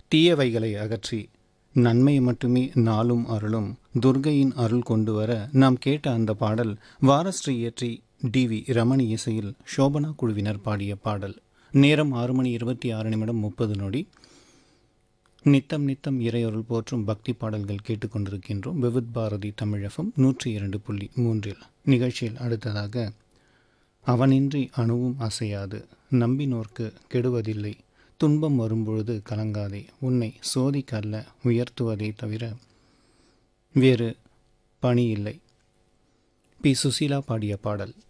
தீயவைகளை அகற்றி நன்மை மட்டுமே நாளும் அருளும் துர்கையின் அருள் கொண்டு வர நாம் கேட்ட அந்த பாடல் வாரஸ்ரீ இயற்றி டி வி ரமணி இசையில் சோபனா குழுவினர் பாடிய பாடல் நேரம் ஆறு மணி இருபத்தி ஆறு நிமிடம் முப்பது நொடி நித்தம் நித்தம் இறையொருள் போற்றும் பக்தி பாடல்கள் கேட்டுக்கொண்டிருக்கின்றோம் விவித் பாரதி தமிழகம் நூற்றி இரண்டு புள்ளி மூன்றில் நிகழ்ச்சியில் அடுத்ததாக அவனின்றி அணுவும் அசையாது நம்பினோர்க்கு கெடுவதில்லை துன்பம் வரும்பொழுது கலங்காதே உன்னை சோதிக்கல்ல உயர்த்துவதை தவிர வேறு பணி இல்லை பி சுசீலா பாடிய பாடல்